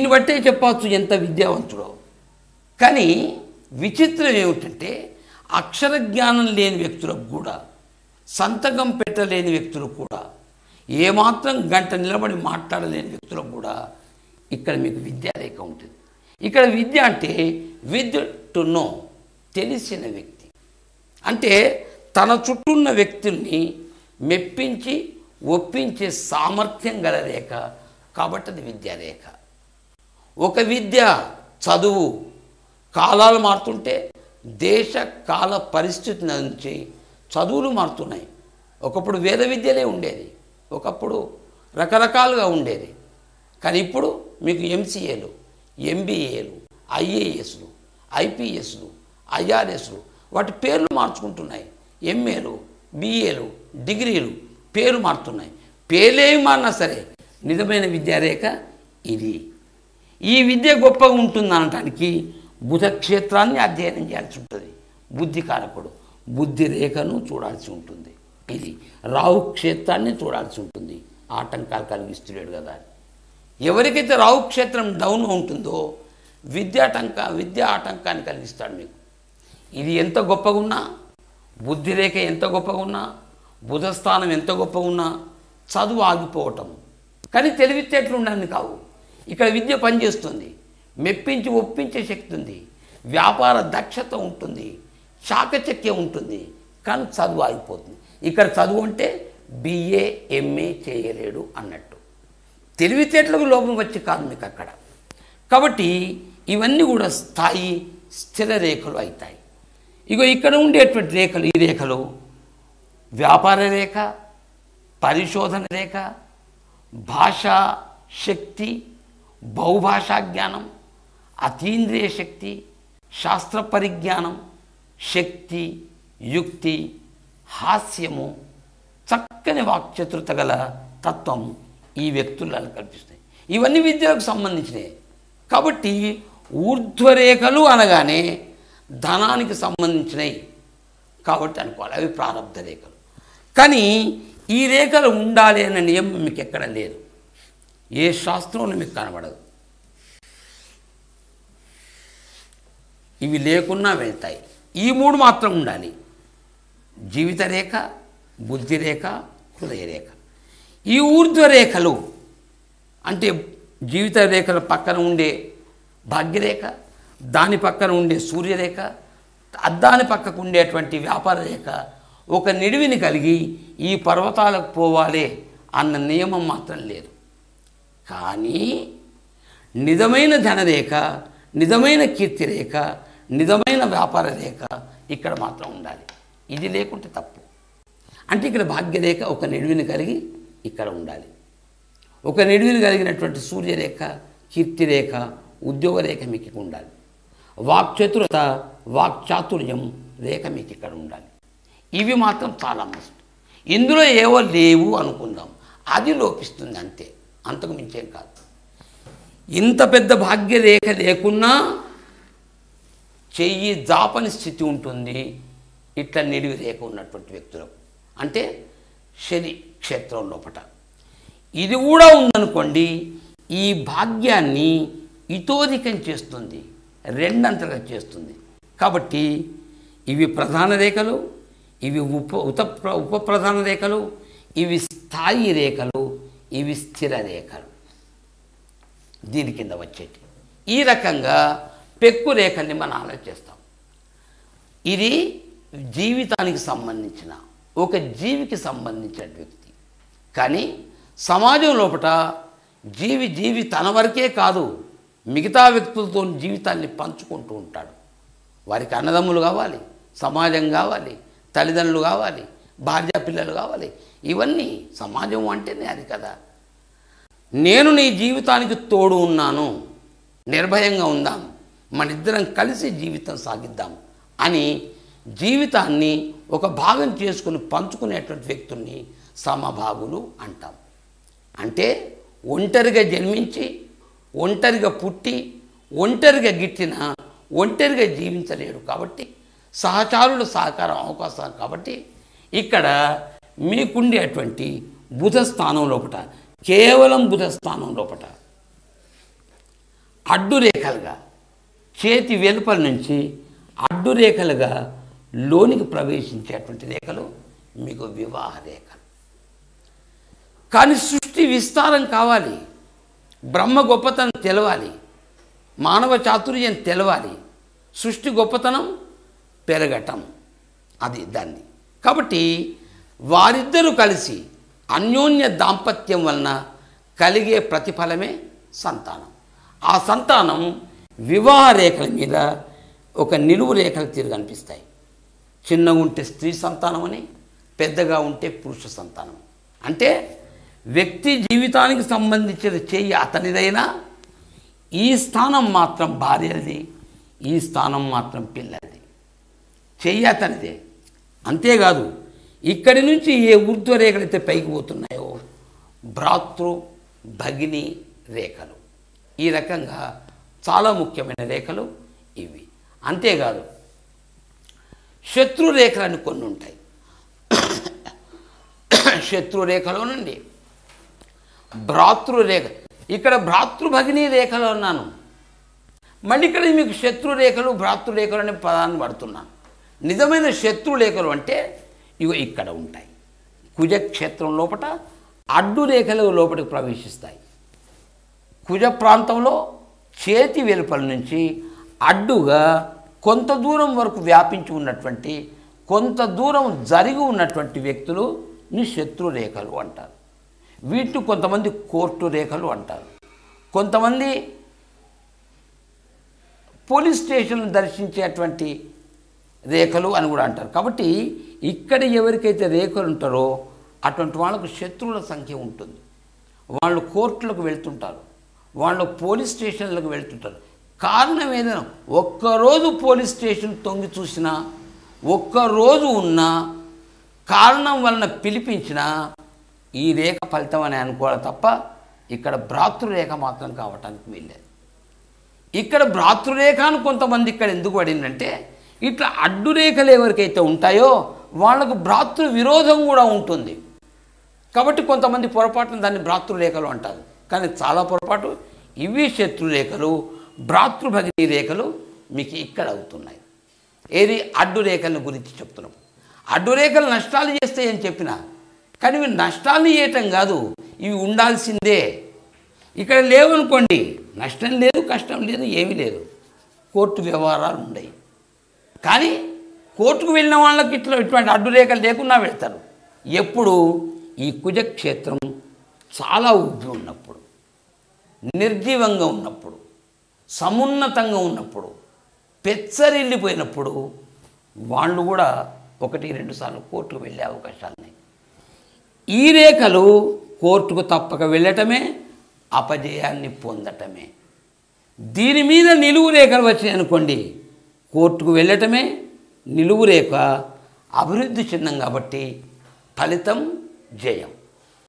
దీన్ని బట్టే చెప్పవచ్చు ఎంత విద్యావంతుడో కానీ విచిత్రం ఏమిటంటే అక్షర జ్ఞానం లేని వ్యక్తులకు కూడా సంతకం పెట్టలేని వ్యక్తులకు కూడా ఏమాత్రం గంట నిలబడి మాట్లాడలేని వ్యక్తులకు కూడా ఇక్కడ మీకు విద్యారేఖ ఉంటుంది ఇక్కడ విద్య అంటే విత్ టు నో తెలిసిన వ్యక్తి అంటే తన చుట్టూ ఉన్న వ్యక్తుల్ని మెప్పించి ఒప్పించే సామర్థ్యం గల రేఖ కాబట్టి అది విద్యారేఖ ఒక విద్య చదువు కాలాలు మారుతుంటే దేశ కాల పరిస్థితి నుంచి చదువులు మారుతున్నాయి ఒకప్పుడు వేద విద్యలే ఉండేది ఒకప్పుడు రకరకాలుగా ఉండేది కానీ ఇప్పుడు మీకు ఎంసీఏలు ఎంబీఏలు ఐఏఎస్లు ఐపీఎస్లు ఐఆర్ఎస్లు వాటి పేర్లు మార్చుకుంటున్నాయి ఎంఏలు బిఏలు డిగ్రీలు పేరు మారుతున్నాయి పేర్లేమి మారినా సరే నిజమైన విద్యారేఖ ఇది ఈ విద్య గొప్పగా ఉంటుంది అనటానికి బుధ క్షేత్రాన్ని అధ్యయనం చేయాల్సి ఉంటుంది బుద్ధి కారకుడు బుద్ధి రేఖను చూడాల్సి ఉంటుంది ఇది రాహు క్షేత్రాన్ని చూడాల్సి ఉంటుంది ఆటంకాలు కలిగిస్తున్నాడు కదా ఎవరికైతే రాహు క్షేత్రం డౌన్ ఉంటుందో విద్యాటంక విద్యా ఆటంకాన్ని కలిగిస్తాడు మీకు ఇది ఎంత గొప్పగా ఉన్నా బుద్ధి రేఖ ఎంత గొప్పగా ఉన్నా బుధస్థానం ఎంత గొప్పగా ఉన్నా చదువు ఆగిపోవటం కానీ తెలివితేటలు ఉండని కావు ఇక్కడ విద్య పనిచేస్తుంది మెప్పించి ఒప్పించే శక్తి ఉంది వ్యాపార దక్షత ఉంటుంది చాకచక్యం ఉంటుంది కానీ చదువు ఆగిపోతుంది ఇక్కడ చదువు అంటే బిఏ ఎంఏ చేయలేడు అన్నట్టు తెలివితేటలకు లోపం వచ్చి కాదు మీకు అక్కడ కాబట్టి ఇవన్నీ కూడా స్థాయి స్థిర రేఖలు అవుతాయి ఇగో ఇక్కడ ఉండేటువంటి రేఖలు ఈ రేఖలు వ్యాపార రేఖ పరిశోధన రేఖ భాషా శక్తి బహుభాషా జ్ఞానం అతీంద్రియ శక్తి శాస్త్ర పరిజ్ఞానం శక్తి యుక్తి హాస్యము చక్కని వాక్చతురత గల తత్వం ఈ వ్యక్తులను కల్పిస్తాయి ఇవన్నీ విద్యలకు సంబంధించినవి కాబట్టి ఊర్ధ్వరేఖలు అనగానే ధనానికి సంబంధించినవి కాబట్టి అనుకోవాలి అవి ప్రారంభ రేఖలు కానీ ఈ రేఖలు ఉండాలి అనే నియమం మీకు ఎక్కడ లేదు ఏ శాస్త్రంలో మీకు కనబడదు ఇవి లేకున్నా వెళ్తాయి ఈ మూడు మాత్రం ఉండాలి జీవిత రేఖ బుద్ధి రేఖ హృదయ రేఖ ఈ ఊర్ధ్వ రేఖలు అంటే జీవిత రేఖల పక్కన ఉండే భాగ్యరేఖ దాని పక్కన ఉండే సూర్యరేఖ దాని పక్కకు ఉండేటువంటి వ్యాపార రేఖ ఒక నిడివిని కలిగి ఈ పర్వతాలకు పోవాలి అన్న నియమం మాత్రం లేదు కానీ నిజమైన ధనరేఖ నిజమైన కీర్తి రేఖ నిజమైన వ్యాపార రేఖ ఇక్కడ మాత్రం ఉండాలి ఇది లేకుంటే తప్పు అంటే ఇక్కడ భాగ్యరేఖ ఒక నిడివిని కలిగి ఇక్కడ ఉండాలి ఒక నిడివిని కలిగినటువంటి సూర్యరేఖ కీర్తిరేఖ ఉద్యోగ రేఖ మీకు ఇక్కడ ఉండాలి వాక్చతురత వాక్చాతుర్యం రేఖ మీకు ఇక్కడ ఉండాలి ఇవి మాత్రం చాలా మస్తు ఇందులో ఏవో లేవు అనుకుందాం అది లోపిస్తుంది అంతే అంతకు మించేం కాదు ఇంత పెద్ద భాగ్యరేఖ లేకున్నా చెయ్యి జాపని స్థితి ఉంటుంది ఇట్లా నిడివి రేఖ ఉన్నటువంటి వ్యక్తులకు అంటే శని క్షేత్రం లోపట ఇది కూడా ఉందనుకోండి ఈ భాగ్యాన్ని ఇతోధికం చేస్తుంది రెండంతలుగా చేస్తుంది కాబట్టి ఇవి ప్రధాన రేఖలు ఇవి ఉప ఉత ఉప ప్రధాన రేఖలు ఇవి స్థాయి రేఖలు ఇవి స్థిర రేఖలు దీని కింద వచ్చేటి ఈ రకంగా పెక్కు రేఖల్ని మనం ఆలోచిస్తాం ఇది జీవితానికి సంబంధించిన ఒక జీవికి సంబంధించిన వ్యక్తి కానీ సమాజం లోపల జీవి జీవి తన వరకే కాదు మిగతా వ్యక్తులతో జీవితాన్ని పంచుకుంటూ ఉంటాడు వారికి అన్నదమ్ములు కావాలి సమాజం కావాలి తల్లిదండ్రులు కావాలి భార్య పిల్లలు కావాలి ఇవన్నీ సమాజం అంటేనే అది కదా నేను నీ జీవితానికి తోడు ఉన్నాను నిర్భయంగా ఉందాం మనిద్దరం కలిసి జీవితం సాగిద్దాం అని జీవితాన్ని ఒక భాగం చేసుకుని పంచుకునేటువంటి వ్యక్తుల్ని సమభాగులు అంటాం అంటే ఒంటరిగా జన్మించి ఒంటరిగా పుట్టి ఒంటరిగా గిట్టిన ఒంటరిగా జీవించలేడు కాబట్టి సహచారుల సహకారం అవకాశం కాబట్టి ఇక్కడ మీకుండేటువంటి బుధ స్థానం లోపట కేవలం బుధ స్థానం లోపట అడ్డు రేఖలుగా చేతి వెలుపల నుంచి అడ్డు రేఖలుగా లోనికి ప్రవేశించేటువంటి రేఖలు మీకు వివాహ రేఖలు కానీ సృష్టి విస్తారం కావాలి బ్రహ్మ గొప్పతనం తెలవాలి మానవ చాతుర్యం తెలవాలి సృష్టి గొప్పతనం పెరగటం అది దాన్ని కాబట్టి వారిద్దరూ కలిసి అన్యోన్య దాంపత్యం వలన కలిగే ప్రతిఫలమే సంతానం ఆ సంతానం వివాహ రేఖల మీద ఒక నిలువు రేఖలు తీరు కనిపిస్తాయి చిన్నగా ఉంటే స్త్రీ సంతానం అని పెద్దగా ఉంటే పురుష సంతానం అంటే వ్యక్తి జీవితానికి సంబంధించిన చెయ్యి అతనిదైనా ఈ స్థానం మాత్రం భార్యది ఈ స్థానం మాత్రం పిల్లది చెయ్యి అతనిదే అంతేకాదు ఇక్కడి నుంచి ఏ ఊర్ధ్వ రేఖలు అయితే పైకి పోతున్నాయో భ్రాతృ భగిని రేఖలు ఈ రకంగా చాలా ముఖ్యమైన రేఖలు ఇవి అంతేకాదు శత్రు రేఖలు అని కొన్ని ఉంటాయి శత్రు రేఖలో నుండి భ్రాతృ రేఖ ఇక్కడ భ్రాతృభగిని రేఖలో ఉన్నాను మళ్ళీ ఇక్కడ మీకు శత్రు రేఖలు భ్రాతృ రేఖలు అనే పదాన్ని పడుతున్నాను నిజమైన శత్రు రేఖలు అంటే ఇవి ఇక్కడ ఉంటాయి కుజక్షేత్రం లోపట అడ్డు రేఖలు లోపలికి ప్రవేశిస్తాయి కుజ ప్రాంతంలో చేతి వెలుపల నుంచి అడ్డుగా కొంత దూరం వరకు వ్యాపించి ఉన్నటువంటి కొంత దూరం జరిగి ఉన్నటువంటి వ్యక్తులు ని శత్రు రేఖలు అంటారు వీటిని కొంతమంది కోర్టు రేఖలు అంటారు కొంతమంది పోలీస్ స్టేషన్ దర్శించేటువంటి రేఖలు అని కూడా అంటారు కాబట్టి ఇక్కడ ఎవరికైతే రేఖలు ఉంటారో అటువంటి వాళ్ళకు శత్రువుల సంఖ్య ఉంటుంది వాళ్ళు కోర్టులకు వెళ్తుంటారు వాళ్ళు పోలీస్ స్టేషన్లకు వెళ్తుంటారు కారణం ఏదైనా ఒక్కరోజు పోలీస్ స్టేషన్ తొంగి చూసినా ఒక్కరోజు ఉన్నా కారణం వలన పిలిపించినా ఈ రేఖ ఫలితం అని అనుకోవాలి తప్ప ఇక్కడ భ్రాతృరేఖ మాత్రం కావటానికి వీల్లేదు ఇక్కడ భ్రాతృరేఖ అని కొంతమంది ఇక్కడ ఎందుకు పడిందంటే ఇట్లా అడ్డు రేఖలు ఎవరికైతే ఉంటాయో వాళ్ళకు భ్రాతృ విరోధం కూడా ఉంటుంది కాబట్టి కొంతమంది పొరపాటున దాన్ని భ్రాతృరేఖలు అంటారు కానీ చాలా పొరపాటు ఇవి శత్రురేఖలు భ్రాతృభగిని రేఖలు మీకు ఇక్కడ అవుతున్నాయి ఏది అడ్డు రేఖల గురించి చెప్తున్నాం అడ్డు రేఖలు నష్టాలు చేస్తాయని చెప్పిన కానీ ఇవి నష్టాలు చేయటం కాదు ఇవి ఉండాల్సిందే ఇక్కడ లేవనుకోండి నష్టం లేదు కష్టం లేదు ఏమీ లేదు కోర్టు వ్యవహారాలు ఉన్నాయి కానీ కోర్టుకు వెళ్ళిన వాళ్ళకి ఇట్లా ఇటువంటి అడ్డు రేఖలు లేకుండా వెళ్తారు ఎప్పుడు ఈ కుజక్షేత్రం చాలా ఉబ్బి ఉన్నప్పుడు నిర్జీవంగా ఉన్నప్పుడు సమున్నతంగా ఉన్నప్పుడు పెచ్చరిల్లిపోయినప్పుడు వాళ్ళు కూడా ఒకటి రెండు సార్లు కోర్టుకు వెళ్ళే అవకాశాలు ఉన్నాయి ఈ రేఖలు కోర్టుకు తప్పక వెళ్ళటమే అపజయాన్ని పొందటమే దీని మీద నిలువు రేఖలు వచ్చినాయి అనుకోండి కోర్టుకు వెళ్ళటమే నిలువు రేఖ అభివృద్ధి చిహ్నం కాబట్టి ఫలితం జయం